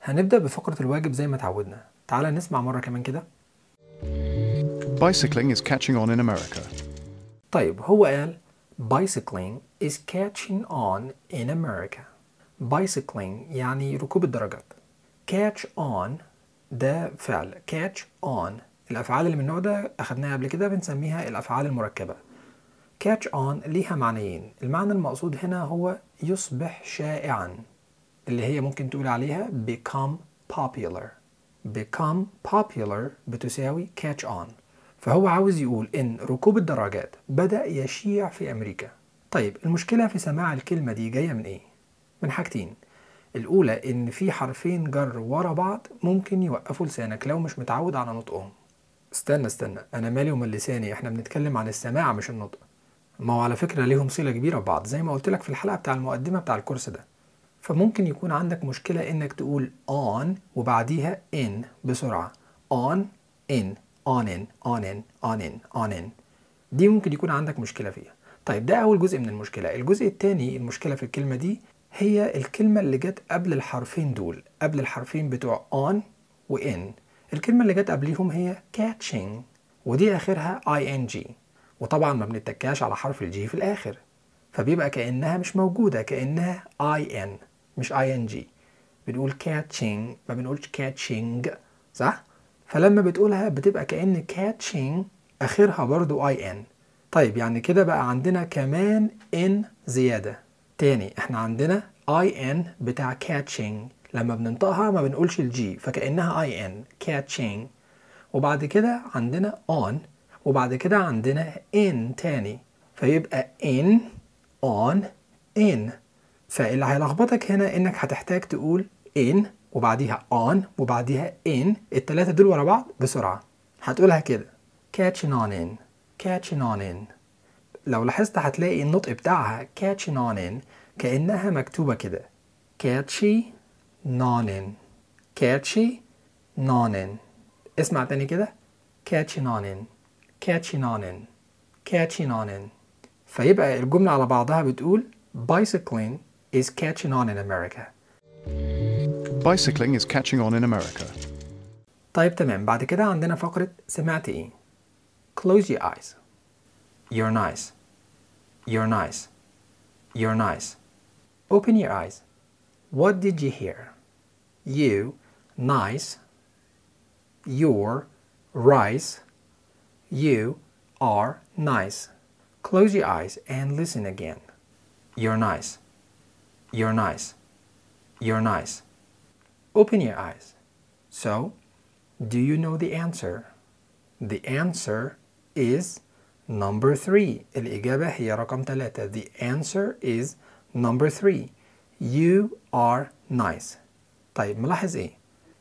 هنبدأ بفقرة الواجب زي ما اتعودنا تعالى نسمع مرة كمان كده Bicycling is catching on in America. طيب هو قال bicycling is catching on in America bicycling يعني ركوب الدراجات catch on ده فعل catch on الأفعال اللي من النوع ده أخدناها قبل كده بنسميها الأفعال المركبة catch on ليها معنيين المعنى المقصود هنا هو يصبح شائعا اللي هي ممكن تقول عليها become popular become popular بتساوي catch on فهو عاوز يقول إن ركوب الدراجات بدأ يشيع في أمريكا طيب المشكلة في سماع الكلمة دي جاية من إيه؟ من حاجتين الأولى إن في حرفين جر ورا بعض ممكن يوقفوا لسانك لو مش متعود على نطقهم استنى استنى أنا مالي ومال لساني إحنا بنتكلم عن السماع مش النطق ما هو على فكرة ليهم صلة كبيرة ببعض زي ما قلت لك في الحلقة بتاع المقدمة بتاع الكورس ده فممكن يكون عندك مشكلة إنك تقول on وبعديها in بسرعة on in on in on in on in on in دي ممكن يكون عندك مشكلة فيها طيب ده أول جزء من المشكلة الجزء التاني المشكلة في الكلمة دي هي الكلمة اللي جت قبل الحرفين دول قبل الحرفين بتوع on و in الكلمة اللي جت قبليهم هي catching ودي آخرها ing وطبعا ما بنتكاش على حرف الجي في الآخر فبيبقى كأنها مش موجودة كأنها in مش ing بنقول catching ما بنقولش catching صح؟ فلما بتقولها بتبقى كأن catching آخرها برضو in طيب يعني كده بقى عندنا كمان in زيادة تاني احنا عندنا in بتاع catching لما بننطقها ما بنقولش الجي فكأنها in catching وبعد كده عندنا on وبعد كده عندنا in تاني فيبقى in on in فاللي هيلخبطك هنا انك هتحتاج تقول in وبعديها on وبعديها in التلاتة دول ورا بعض بسرعة هتقولها كده catching on in catching on in لو لاحظت هتلاقي النطق بتاعها catching on in كأنها مكتوبة كده catchy on in catchy on in اسمع تاني كده catching on in catching on in catching on in فيبقى الجملة على بعضها بتقول bicycling is catching on in America Bicycling is catching on in America. طيب تمام بعد كده عندنا فقرة سمعت ايه close your eyes you're nice you're nice you're nice open your eyes what did you hear you nice you're rice you are nice close your eyes and listen again you're nice you're nice you're nice open your eyes so do you know the answer? The answer is number three. الإجابة هي رقم ثلاثة. The answer is number three. You are nice. طيب ملاحظ إيه؟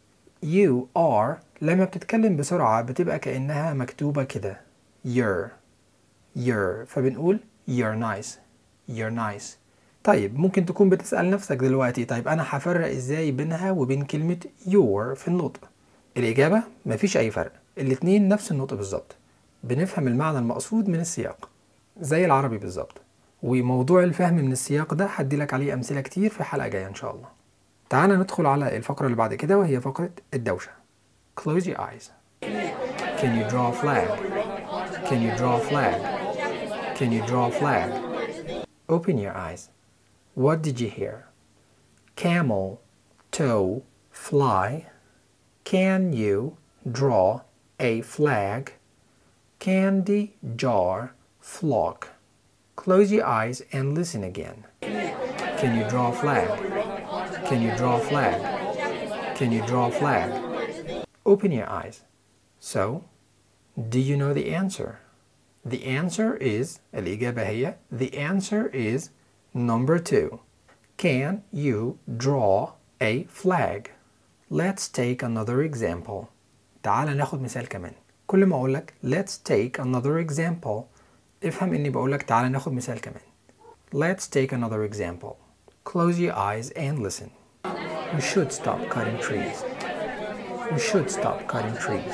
You are لما بتتكلم بسرعة بتبقى كأنها مكتوبة كده. You're. You're. فبنقول you're nice. You're nice. طيب ممكن تكون بتسأل نفسك دلوقتي طيب أنا هفرق إزاي بينها وبين كلمة your في النطق؟ الإجابة مفيش أي فرق الاتنين نفس النطق بالظبط بنفهم المعنى المقصود من السياق زي العربي بالظبط وموضوع الفهم من السياق ده هدي لك عليه أمثلة كتير في حلقة جاية إن شاء الله تعالى ندخل على الفقرة اللي بعد كده وهي فقرة الدوشة Close your eyes Can you draw a flag? Can you draw a flag? Can you draw a flag? Open your eyes What did you hear? Camel, toe, fly Can you draw a flag? Candy jar flock. Close your eyes and listen again. Can you draw a flag? Can you draw a flag? Can you draw a flag? Open your eyes. So, do you know the answer? The answer is الإجابة هي The answer is number two. Can you draw a flag? Let's take another example. تعال ناخد مثال كمان. كل ما أقول لك let's take another example افهم إني بقول لك تعال ناخد مثال كمان. Let's take another example. Close your eyes and listen. We should stop cutting trees. We should stop cutting trees.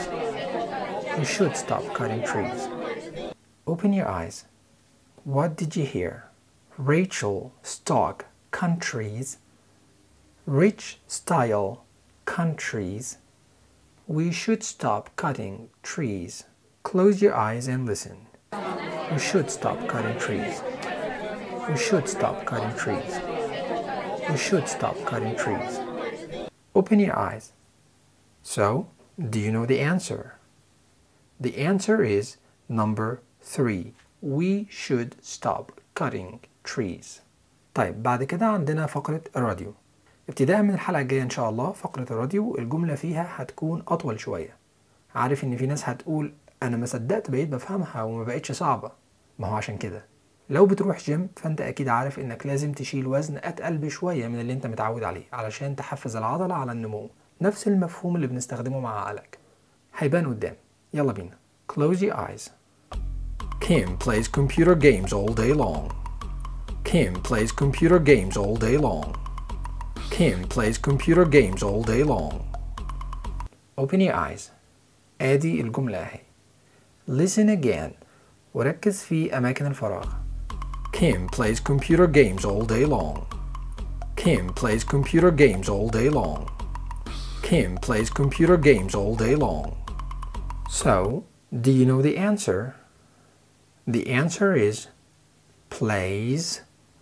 We should stop cutting trees. Open your eyes. What did you hear? Rachel stock countries. Rich style countries. We should stop cutting trees. Close your eyes and listen. We should stop cutting trees. We should stop cutting trees. We should stop cutting trees. Open your eyes. So, do you know the answer? The answer is number three. We should stop cutting trees. طيب بعد كده عندنا فقرة الراديو ابتداء من الحلقة الجاية إن شاء الله فقرة الراديو الجملة فيها هتكون أطول شوية عارف إن في ناس هتقول أنا ما صدقت بقيت بفهمها وما بقتش صعبة ما هو عشان كده لو بتروح جيم فأنت أكيد عارف إنك لازم تشيل وزن أتقل بشوية من اللي أنت متعود عليه علشان تحفز العضلة على النمو نفس المفهوم اللي بنستخدمه مع عقلك هيبان قدام يلا بينا Close your eyes Kim plays computer games all day long Kim plays computer games all day long Kim plays computer games all day long Open your eyes ادي الجملة اهي Listen again وركز في أماكن الفراغ Kim plays computer games all day long Kim plays computer games all day long Kim plays computer games all day long So, do you know the answer? The answer is plays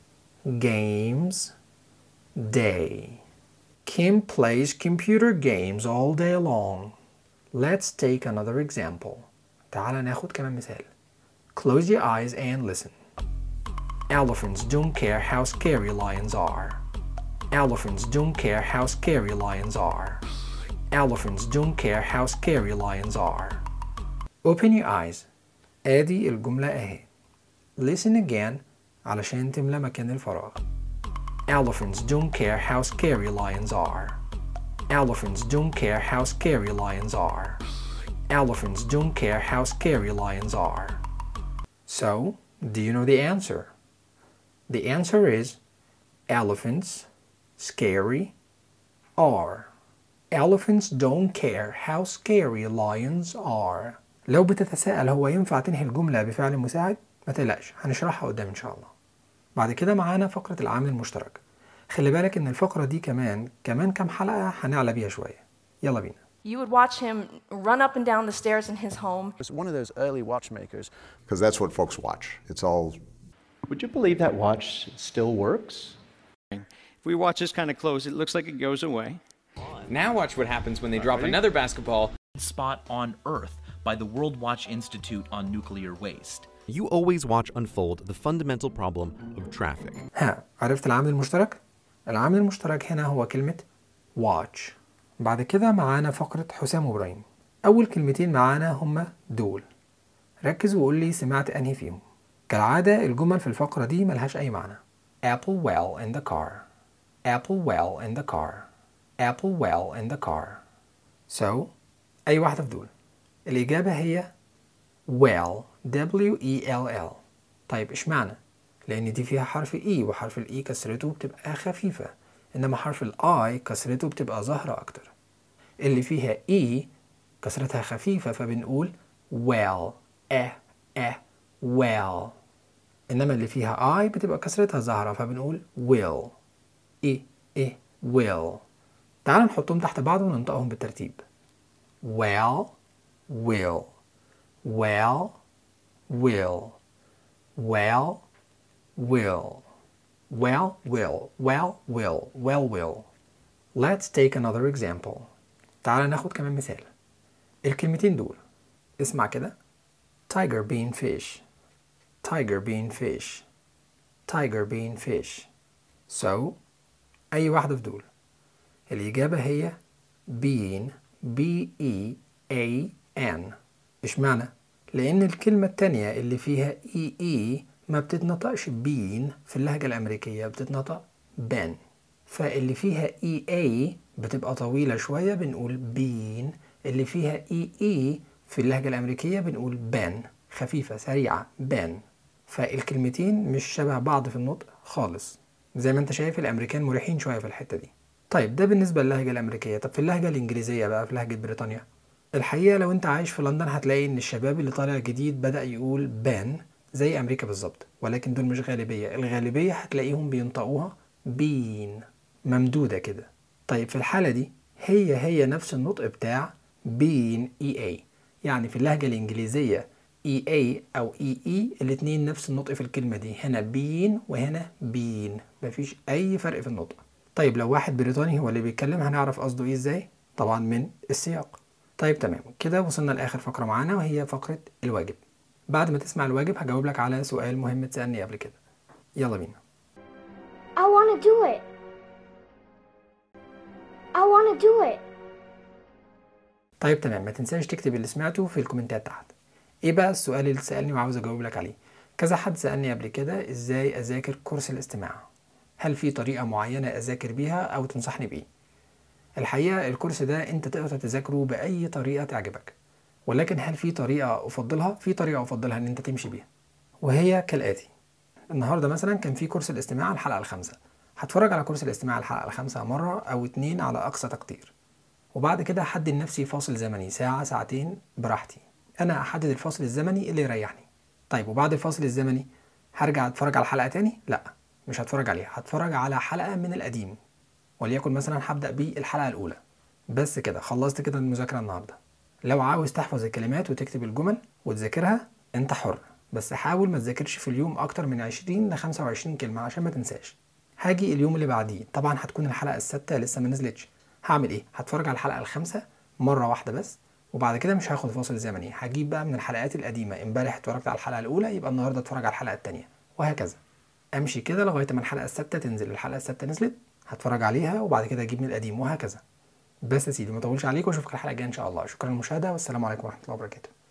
games day. Kim plays computer games all day long. Let's take another example. تعال ناخد كمان مثال. Close your eyes and listen. Elephants don't care how scary lions are. Elephants don't care how scary lions are. Elephants don't care how scary lions are. Open your eyes. ادي الجملة اهي. Listen again علشان تملى مكان الفراغ. Elephants don't care how scary lions are. Elephants don't care how scary lions are. Elephants don't care how scary lions are. So, do you know the answer? The answer is elephants, scary, are. Elephants don't care how scary lions are. لو بتتساءل هو ينفع تنهي الجملة بفعل مساعد؟ ما تقلقش هنشرحها قدام إن شاء الله. بعد كده معانا فقرة العامل المشترك. خلي بالك إن الفقرة دي كمان كمان كام حلقة هنعلى بيها شوية. يلا بينا. You would watch him run up and down the stairs in his home. was one of those early watchmakers. because that's what folks watch. It's all Would you believe that watch still works? If we watch this kind of close, it looks like it goes away. Now watch what happens when they drop another basketball. spot on Earth by the World Watch Institute on Nuclear Waste. You always watch unfold the fundamental problem of traffic. ها عرفت العامل المشترك؟ العامل المشترك هنا هو كلمة watch بعد كده معانا فقرة حسام وإبراهيم أول كلمتين معانا هما دول ركز وقول لي سمعت أنهي فيهم كالعادة الجمل في الفقرة دي ملهاش أي معنى Apple well in the car Apple well in the car Apple well in the car So أي واحدة في دول الإجابة هي well W E L L طيب اشمعنى؟ لأن دي فيها حرف E وحرف الإي كسرته بتبقى خفيفة إنما حرف الآي كسرته بتبقى ظاهرة أكتر اللي فيها E كسرتها خفيفة فبنقول well اه اه well إنما اللي فيها I بتبقى كسرتها ظاهرة فبنقول will إيه إيه will تعالوا نحطهم تحت بعض وننطقهم بالترتيب well will well will well will well will well will well will let's take another example تعال ناخد كمان مثال الكلمتين دول اسمع كده tiger bean fish tiger bean fish tiger bean fish so أي واحدة في دول الإجابة هي bean B E A N اشمعنى؟ لأن الكلمة التانية اللي فيها إي إي ما بتتنطقش بين في اللهجة الأمريكية بتتنطق بن فاللي فيها إي إي بتبقى طويلة شوية بنقول بين اللي فيها إي إي في اللهجة الأمريكية بنقول بن خفيفة سريعة بن فالكلمتين مش شبه بعض في النطق خالص زي ما انت شايف الأمريكان مريحين شوية في الحتة دي طيب ده بالنسبة للهجة الأمريكية طب في اللهجة الإنجليزية بقى في لهجة بريطانيا الحقيقة لو انت عايش في لندن هتلاقي ان الشباب اللي طالع جديد بدأ يقول بان زي أمريكا بالظبط ولكن دول مش غالبية الغالبية هتلاقيهم بينطقوها بين ممدودة كده طيب في الحالة دي هي هي نفس النطق بتاع been EA يعني في اللهجة الإنجليزية EA أو EE الاتنين نفس النطق في الكلمة دي هنا been وهنا been مفيش أي فرق في النطق طيب لو واحد بريطاني هو اللي بيتكلم هنعرف قصده إيه إزاي؟ طبعا من السياق طيب تمام كده وصلنا لآخر فقرة معانا وهي فقرة الواجب بعد ما تسمع الواجب هجاوب لك على سؤال مهم اتسألني قبل كده يلا بينا I want to do it. I want to do it. طيب تمام ما تنساش تكتب اللي سمعته في الكومنتات تحت ايه بقى السؤال اللي سألني وعاوز اجاوب لك عليه كذا حد سألني قبل كده ازاي اذاكر كورس الاستماع هل في طريقة معينة اذاكر بيها او تنصحني بايه الحقيقة الكورس ده انت تقدر تذاكره بأي طريقة تعجبك ولكن هل في طريقة افضلها في طريقة افضلها ان انت تمشي بيها وهي كالآتي النهارده مثلا كان في كورس الاستماع الحلقة الخامسة هتفرج على كورس الاستماع الحلقة الخامسة مرة أو اتنين على أقصى تقدير وبعد كده أحدد لنفسي فاصل زمني ساعة ساعتين براحتي أنا أحدد الفاصل الزمني اللي يريحني طيب وبعد الفاصل الزمني هرجع أتفرج على الحلقة تاني؟ لأ مش هتفرج عليها هتفرج على حلقة من القديم وليكن مثلا هبدأ بالحلقة الأولى بس كده خلصت كده المذاكرة النهاردة لو عاوز تحفظ الكلمات وتكتب الجمل وتذاكرها انت حر بس حاول ما تذاكرش في اليوم اكتر من 20 ل 25 كلمة عشان ما تنساش هاجي اليوم اللي بعديه طبعا هتكون الحلقة السادسة لسه ما نزلتش هعمل ايه هتفرج على الحلقة الخامسة مرة واحدة بس وبعد كده مش هاخد فاصل زمني هجيب بقى من الحلقات القديمة امبارح اتفرجت على الحلقة الأولى يبقى النهاردة اتفرج على الحلقة التانية وهكذا امشي كده لغاية ما الحلقة السادسة تنزل الحلقة السادسة نزلت هتفرج عليها وبعد كده اجيب من القديم وهكذا بس يا سيدي ما اطولش عليك واشوفك الحلقة الجاية ان شاء الله شكرا للمشاهدة والسلام عليكم ورحمة الله وبركاته